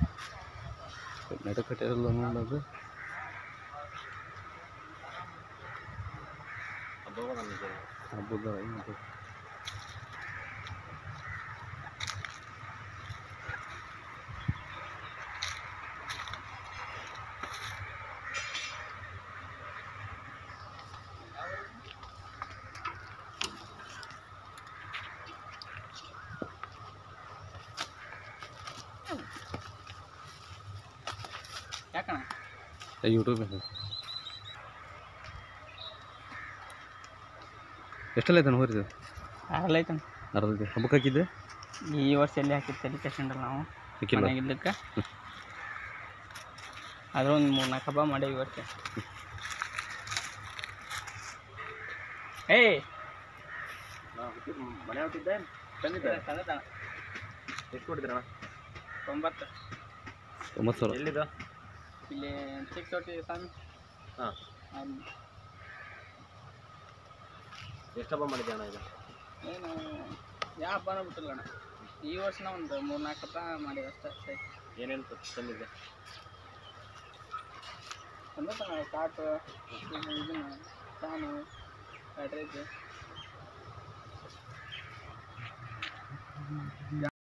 ನಡಕಟ್ಟಿರಲ್ಲ ನೋಡೋದು ಹಬ್ಬದ ಇದು. ಯಾಕಣ್ಣ ಯೂಟ್ಯೂಬ್ ಎಷ್ಟೆಲ್ಲ ಐತೆ ಹೋರಿದು ಆಗಲೈತಣ್ಣ ಅರ್ಧಕ್ಕೆ ಹಬ್ಬಕ್ಕೆ ಹಾಕಿದ್ದೆ ಈ ವರ್ಷ ಎಲ್ಲಿ ಹಾಕಿತ್ತು ತಲೆ ಕೆಸಂಡಲ್ಲ ನಾವು ಹಾಕಿಲ್ಲ ಮನೆಯಾಗಿದ್ದಕ್ಕೆ ಅದ್ರ ಒಂದು ಮೂರು ನಾಲ್ಕು ಹಬ್ಬ ಮಾಡೇವಿ ಈ ವರ್ಷ ಏಯ್ ಮನೆ ಹೊಟ್ಟಿದ್ದೆ ತಂದಿದ್ದೆ ತಂದತಣ್ಣ ಎಷ್ಟು ಕೊಟ್ಟಿದ್ರಣ ತೊಂಬತ್ತು ಒಂಬತ್ತು ಸಾವಿರ ಎಲ್ಲಿದ ಇಲ್ಲಿ ಸಿಕ್ಸ್ ಒಟ್ಟಿ ಸ್ವಾಮಿ ಹಾಂ ಅಲ್ಲಿ ಎಷ್ಟು ಹಬ್ಬ ಮಾಡಿದ್ದೆ ಅಣ್ಣ ಈಗ ಏನು ಯಾವ ಹಬ್ಬನೂ ಬಿಟ್ಟಿಲ್ಲ ಅಣ್ಣ ಈ ವರ್ಷನ ಒಂದು ಮೂರು ನಾಲ್ಕು ಹಬ್ಬ ಮಾಡಿವಿ ಅಷ್ಟೇ ಸರಿ ಏನೇನು ತಂದಿದ್ದೆ ತಂದತಣ್ಣ ಕಾಟು ಇದನ್ನ ಫ್ಯಾನು ಬ್ಯಾಟ್ರಿ